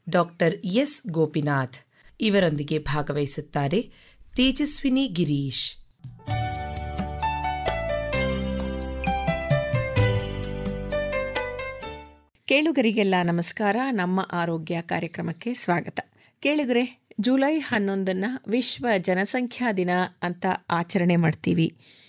doctor S Gopinath ಇವರೊಂದಿಗೆ ಭಾಗವಹಿಸುತ್ತಾರೆ ತೇಜಸ್ವಿನಿ ಗಿರೀಶ್ ಕೇಳುಗರಿಗೆಲ್ಲ ನಮಸ್ಕಾರ ನಮ್ಮ ಆರೋಗ್ಯ ಕಾರ್ಯಕ್ರಮಕ್ಕೆ ಸ್ವಾಗತ ಕೇಳುಗರೆ ಜುಲೈ ಹನ್ನೊಂದನ್ನು ವಿಶ್ವ ಜನಸಂಖ್ಯಾ ದಿನ ಅಂತ ಆಚರಣೆ ಮಾಡ್ತೀವಿ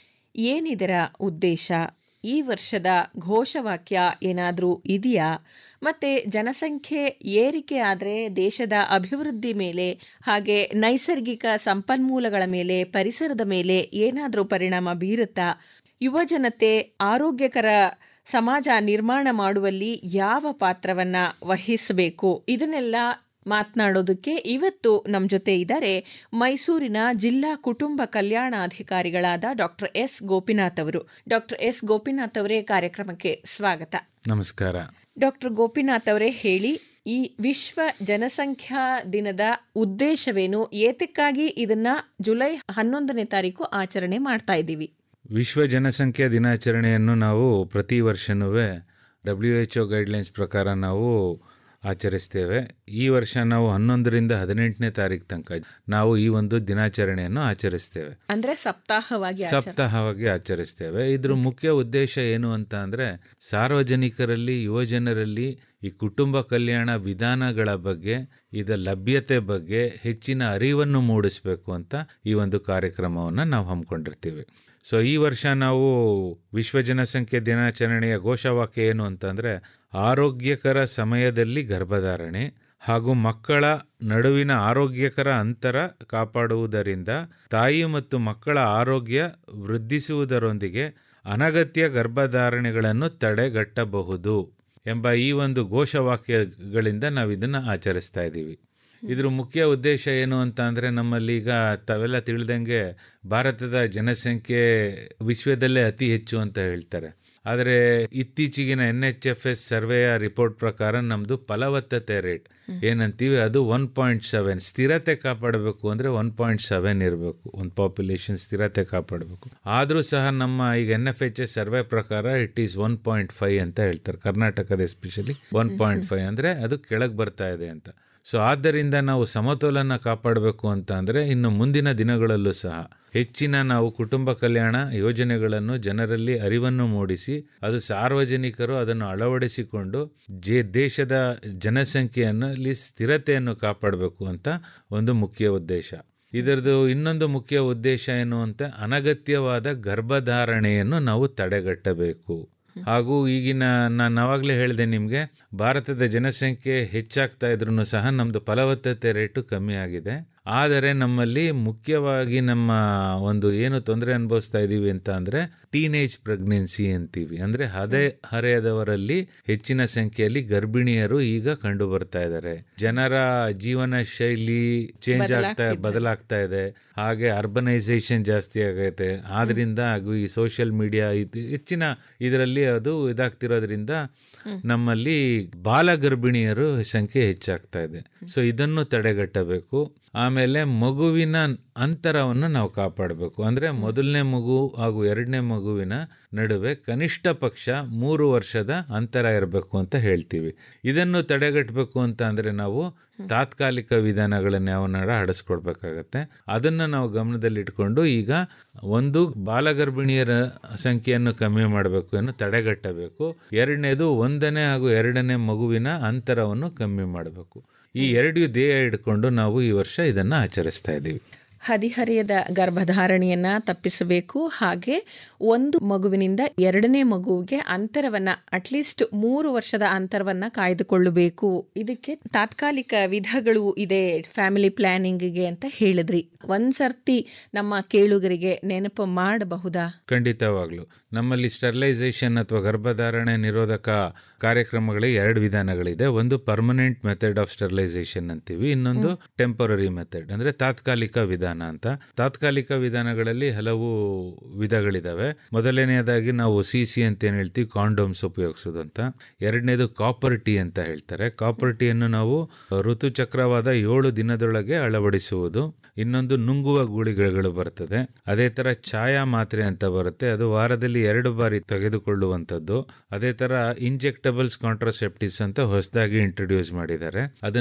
ಏನಿದರ ಉದ್ದೇಶ ಈ ವರ್ಷದ ಘೋಷವಾಕ್ಯ ಏನಾದರೂ ಇದೆಯಾ ಮತ್ತು ಜನಸಂಖ್ಯೆ ಏರಿಕೆ ಆದರೆ ದೇಶದ ಅಭಿವೃದ್ಧಿ ಮೇಲೆ ಹಾಗೆ ನೈಸರ್ಗಿಕ ಸಂಪನ್ಮೂಲಗಳ ಮೇಲೆ ಪರಿಸರದ ಮೇಲೆ ಏನಾದರೂ ಪರಿಣಾಮ ಬೀರುತ್ತಾ ಯುವಜನತೆ ಆರೋಗ್ಯಕರ ಸಮಾಜ ನಿರ್ಮಾಣ ಮಾಡುವಲ್ಲಿ ಯಾವ ಪಾತ್ರವನ್ನ ವಹಿಸಬೇಕು ಇದನ್ನೆಲ್ಲ ಮಾತನಾಡೋದಕ್ಕೆ ಇವತ್ತು ನಮ್ಮ ಜೊತೆ ಇದ್ದಾರೆ ಮೈಸೂರಿನ ಜಿಲ್ಲಾ ಕುಟುಂಬ ಕಲ್ಯಾಣಾಧಿಕಾರಿಗಳಾದ ಡಾಕ್ಟರ್ ಎಸ್ ಗೋಪಿನಾಥ್ ಅವರು ಡಾಕ್ಟರ್ ಎಸ್ ಗೋಪಿನಾಥ್ ಅವರೇ ಕಾರ್ಯಕ್ರಮಕ್ಕೆ ಸ್ವಾಗತ ನಮಸ್ಕಾರ ಡಾಕ್ಟರ್ ಗೋಪಿನಾಥ್ ಅವರೇ ಹೇಳಿ ಈ ವಿಶ್ವ ಜನಸಂಖ್ಯಾ ದಿನದ ಉದ್ದೇಶವೇನು ಏತಕ್ಕಾಗಿ ಇದನ್ನ ಜುಲೈ ಹನ್ನೊಂದನೇ ತಾರೀಕು ಆಚರಣೆ ಮಾಡ್ತಾ ಇದ್ದೀವಿ ವಿಶ್ವ ಜನಸಂಖ್ಯಾ ದಿನಾಚರಣೆಯನ್ನು ನಾವು ಪ್ರತಿ ವರ್ಷನೂ ಡಬ್ಲ್ಯೂ ಎಚ್ ಒ ಗೈಡ್ಲೈನ್ಸ್ ಪ್ರಕಾರ ನಾವು ಆಚರಿಸ್ತೇವೆ ಈ ವರ್ಷ ನಾವು ಹನ್ನೊಂದರಿಂದ ಹದಿನೆಂಟನೇ ತಾರೀಕು ತನಕ ನಾವು ಈ ಒಂದು ದಿನಾಚರಣೆಯನ್ನು ಆಚರಿಸ್ತೇವೆ ಅಂದ್ರೆ ಸಪ್ತಾಹವಾಗಿ ಸಪ್ತಾಹವಾಗಿ ಆಚರಿಸ್ತೇವೆ ಇದ್ರ ಮುಖ್ಯ ಉದ್ದೇಶ ಏನು ಅಂತ ಅಂದರೆ ಸಾರ್ವಜನಿಕರಲ್ಲಿ ಯುವಜನರಲ್ಲಿ ಈ ಕುಟುಂಬ ಕಲ್ಯಾಣ ವಿಧಾನಗಳ ಬಗ್ಗೆ ಇದರ ಲಭ್ಯತೆ ಬಗ್ಗೆ ಹೆಚ್ಚಿನ ಅರಿವನ್ನು ಮೂಡಿಸಬೇಕು ಅಂತ ಈ ಒಂದು ಕಾರ್ಯಕ್ರಮವನ್ನು ನಾವು ಹಮ್ಮಿಕೊಂಡಿರ್ತೀವಿ ಸೊ ಈ ವರ್ಷ ನಾವು ವಿಶ್ವ ಜನಸಂಖ್ಯೆ ದಿನಾಚರಣೆಯ ಘೋಷವಾಕ್ಯ ಏನು ಅಂತಂದರೆ ಆರೋಗ್ಯಕರ ಸಮಯದಲ್ಲಿ ಗರ್ಭಧಾರಣೆ ಹಾಗೂ ಮಕ್ಕಳ ನಡುವಿನ ಆರೋಗ್ಯಕರ ಅಂತರ ಕಾಪಾಡುವುದರಿಂದ ತಾಯಿ ಮತ್ತು ಮಕ್ಕಳ ಆರೋಗ್ಯ ವೃದ್ಧಿಸುವುದರೊಂದಿಗೆ ಅನಗತ್ಯ ಗರ್ಭಧಾರಣೆಗಳನ್ನು ತಡೆಗಟ್ಟಬಹುದು ಎಂಬ ಈ ಒಂದು ಘೋಷವಾಕ್ಯಗಳಿಂದ ನಾವು ಇದನ್ನು ಆಚರಿಸ್ತಾ ಇದ್ದೀವಿ ಇದ್ರ ಮುಖ್ಯ ಉದ್ದೇಶ ಏನು ಅಂತ ಅಂದರೆ ನಮ್ಮಲ್ಲಿ ಈಗ ತಾವೆಲ್ಲ ತಿಳಿದಂಗೆ ಭಾರತದ ಜನಸಂಖ್ಯೆ ವಿಶ್ವದಲ್ಲೇ ಅತಿ ಹೆಚ್ಚು ಅಂತ ಹೇಳ್ತಾರೆ ಆದರೆ ಇತ್ತೀಚೆಗಿನ ಎನ್ ಎಚ್ ಎಫ್ ಎಸ್ ಸರ್ವೆಯ ರಿಪೋರ್ಟ್ ಪ್ರಕಾರ ನಮ್ಮದು ಫಲವತ್ತತೆ ರೇಟ್ ಏನಂತೀವಿ ಅದು ಒನ್ ಪಾಯಿಂಟ್ ಸೆವೆನ್ ಸ್ಥಿರತೆ ಕಾಪಾಡಬೇಕು ಅಂದರೆ ಒನ್ ಪಾಯಿಂಟ್ ಸೆವೆನ್ ಇರಬೇಕು ಒಂದು ಪಾಪ್ಯುಲೇಷನ್ ಸ್ಥಿರತೆ ಕಾಪಾಡಬೇಕು ಆದರೂ ಸಹ ನಮ್ಮ ಈಗ N F H S survey ಪ್ರಕಾರ it is one point five ಅಂತ ಹೇಳ್ತಾರೆ ಕರ್ನಾಟಕದ ಎಸ್ಪೆಷಲಿ ಒನ್ ಪಾಯಿಂಟ್ ಫೈವ್ ಅಂದರೆ ಅದು ಕೆಳಗೆ ಬರ್ತಾ ಇದೆ ಅಂತ ಸೊ ಆದ್ದರಿಂದ ನಾವು ಸಮತೋಲನ ಕಾಪಾಡಬೇಕು ಅಂತ ಅಂದರೆ ಇನ್ನು ಮುಂದಿನ ದಿನಗಳಲ್ಲೂ ಸಹ ಹೆಚ್ಚಿನ ನಾವು ಕುಟುಂಬ ಕಲ್ಯಾಣ ಯೋಜನೆಗಳನ್ನು ಜನರಲ್ಲಿ ಅರಿವನ್ನು ಮೂಡಿಸಿ ಅದು ಸಾರ್ವಜನಿಕರು ಅದನ್ನು ಅಳವಡಿಸಿಕೊಂಡು ಜೆ ದೇಶದ ಜನಸಂಖ್ಯೆಯಲ್ಲಿ ಸ್ಥಿರತೆಯನ್ನು ಕಾಪಾಡಬೇಕು ಅಂತ ಒಂದು ಮುಖ್ಯ ಉದ್ದೇಶ ಇದರದು ಇನ್ನೊಂದು ಮುಖ್ಯ ಉದ್ದೇಶ ಏನು ಅಂತ ಅನಗತ್ಯವಾದ ಗರ್ಭಧಾರಣೆಯನ್ನು ನಾವು ತಡೆಗಟ್ಟಬೇಕು ಹಾಗೂ ಈಗಿನ ನಾನು ಆವಾಗಲೇ ಹೇಳಿದೆ ನಿಮಗೆ ಭಾರತದ ಜನಸಂಖ್ಯೆ ಹೆಚ್ಚಾಗ್ತಾ ಇದ್ರೂ ಸಹ ನಮ್ಮದು ಫಲವತ್ತತೆ ರೇಟು ಕಮ್ಮಿ ಆಗಿದೆ ಆದರೆ ನಮ್ಮಲ್ಲಿ ಮುಖ್ಯವಾಗಿ ನಮ್ಮ ಒಂದು ಏನು ತೊಂದರೆ ಅನುಭವಿಸ್ತಾ ಇದ್ದೀವಿ ಅಂತ ಅಂದರೆ ಟೀನೇಜ್ ಪ್ರೆಗ್ನೆನ್ಸಿ ಅಂತೀವಿ ಅಂದರೆ ಹದೆ ಹರೆಯದವರಲ್ಲಿ ಹೆಚ್ಚಿನ ಸಂಖ್ಯೆಯಲ್ಲಿ ಗರ್ಭಿಣಿಯರು ಈಗ ಕಂಡು ಬರ್ತಾ ಇದ್ದಾರೆ ಜನರ ಜೀವನ ಶೈಲಿ ಚೇಂಜ್ ಆಗ್ತಾ ಬದಲಾಗ್ತಾ ಇದೆ ಹಾಗೆ ಅರ್ಬನೈಸೇಷನ್ ಜಾಸ್ತಿ ಆಗೈತೆ ಆದ್ರಿಂದ ಹಾಗೂ ಈ ಸೋಷಿಯಲ್ ಮೀಡಿಯಾ ಇದು ಹೆಚ್ಚಿನ ಇದರಲ್ಲಿ ಅದು ಇದಾಗ್ತಿರೋದ್ರಿಂದ ನಮ್ಮಲ್ಲಿ ಬಾಲ ಗರ್ಭಿಣಿಯರು ಸಂಖ್ಯೆ ಹೆಚ್ಚಾಗ್ತಾ ಇದೆ ಸೊ ಇದನ್ನು ತಡೆಗಟ್ಟಬೇಕು ಆಮೇಲೆ ಮಗುವಿನ ಅಂತರವನ್ನು ನಾವು ಕಾಪಾಡಬೇಕು ಅಂದರೆ ಮೊದಲನೇ ಮಗು ಹಾಗೂ ಎರಡನೇ ಮಗುವಿನ ನಡುವೆ ಕನಿಷ್ಠ ಪಕ್ಷ ಮೂರು ವರ್ಷದ ಅಂತರ ಇರಬೇಕು ಅಂತ ಹೇಳ್ತೀವಿ ಇದನ್ನು ತಡೆಗಟ್ಟಬೇಕು ಅಂತ ಅಂದರೆ ನಾವು ತಾತ್ಕಾಲಿಕ ವಿಧಾನಗಳನ್ನು ಯಾವನಾರ ಅಳಿಸ್ಕೊಡ್ಬೇಕಾಗತ್ತೆ ಅದನ್ನು ನಾವು ಗಮನದಲ್ಲಿಟ್ಕೊಂಡು ಈಗ ಒಂದು ಬಾಲಗರ್ಭಿಣಿಯರ ಸಂಖ್ಯೆಯನ್ನು ಕಮ್ಮಿ ಮಾಡಬೇಕು ಅನ್ನು ತಡೆಗಟ್ಟಬೇಕು ಎರಡನೇದು ಒಂದನೇ ಹಾಗೂ ಎರಡನೇ ಮಗುವಿನ ಅಂತರವನ್ನು ಕಮ್ಮಿ ಮಾಡಬೇಕು ಈ ಎರಡು ಧ್ಯೇಯ ಇಟ್ಕೊಂಡು ನಾವು ಈ ವರ್ಷ ಇದನ್ನು ಆಚರಿಸ್ತಾ ಇದ್ದೀವಿ ಹದಿಹರೆಯದ ಗರ್ಭಧಾರಣೆಯನ್ನ ತಪ್ಪಿಸಬೇಕು ಹಾಗೆ ಒಂದು ಮಗುವಿನಿಂದ ಎರಡನೇ ಮಗುವಿಗೆ ಅಂತರವನ್ನ ಅಟ್ಲೀಸ್ಟ್ ಮೂರು ವರ್ಷದ ಅಂತರವನ್ನ ಕಾಯ್ದುಕೊಳ್ಳಬೇಕು ಇದಕ್ಕೆ ತಾತ್ಕಾಲಿಕ ವಿಧಗಳು ಇದೆ ಫ್ಯಾಮಿಲಿ ಪ್ಲಾನಿಂಗ್ಗೆ ಅಂತ ಹೇಳಿದ್ರಿ ಒಂದ್ಸರ್ತಿ ನಮ್ಮ ಕೇಳುಗರಿಗೆ ನೆನಪು ಮಾಡಬಹುದಾ ಖಂಡಿತವಾಗ್ಲು ನಮ್ಮಲ್ಲಿ ಸ್ಟೆರಿಲೈಸೇಷನ್ ಅಥವಾ ಗರ್ಭಧಾರಣೆ ನಿರೋಧಕ ಕಾರ್ಯಕ್ರಮಗಳಿಗೆ ಎರಡು ವಿಧಾನಗಳಿದೆ ಒಂದು ಪರ್ಮನೆಂಟ್ ಮೆಥಡ್ ಆಫ್ ಸ್ಟೆರಿಲೈಸೇಷನ್ ಅಂತೀವಿ ಇನ್ನೊಂದು ಟೆಂಪರರಿ ಮೆಥಡ್ ಅಂದ್ರೆ ತಾತ್ಕಾಲಿಕ ವಿಧಾನ ಅಂತ ತಾತ್ಕಾಲಿಕ ವಿಧಾನಗಳಲ್ಲಿ ಹಲವು ವಿಧಗಳಿದಾವೆ ಮೊದಲನೆಯದಾಗಿ ನಾವು ಸಿ ಸಿ ಅಂತ ಏನ್ ಹೇಳ್ತೀವಿ ಕಾಂಡೋಮ್ಸ್ ಉಪಯೋಗಿಸೋದು ಅಂತ ಎರಡನೇದು ಕಾಪರ್ ಟೀ ಅಂತ ಹೇಳ್ತಾರೆ ಕಾಪರ್ ಟೀಯನ್ನು ನಾವು ಋತುಚಕ್ರವಾದ ಏಳು ದಿನದೊಳಗೆ ಅಳವಡಿಸುವುದು ಇನ್ನೊಂದು ನುಂಗುವ ಗುಳಿಗೆಗಳು ಬರ್ತದೆ ಅದೇ ತರ ಛಾಯಾ ಮಾತ್ರೆ ಅಂತ ಬರುತ್ತೆ ಅದು ವಾರದಲ್ಲಿ ಎರಡು ಬಾರಿ ತೆಗೆದುಕೊಳ್ಳುವಂಥದ್ದು ಅದೇ ತರ ಇಂಜೆಕ್ಟಬಲ್ಸ್ ಕಾಂಟ್ರಾಸೆಪ್ಟಿವ್ಸ್ ಅಂತ ಹೊಸದಾಗಿ ಇಂಟ್ರೊಡ್ಯೂಸ್ ಮಾಡಿದ್ದಾರೆ ಅದನ್ನ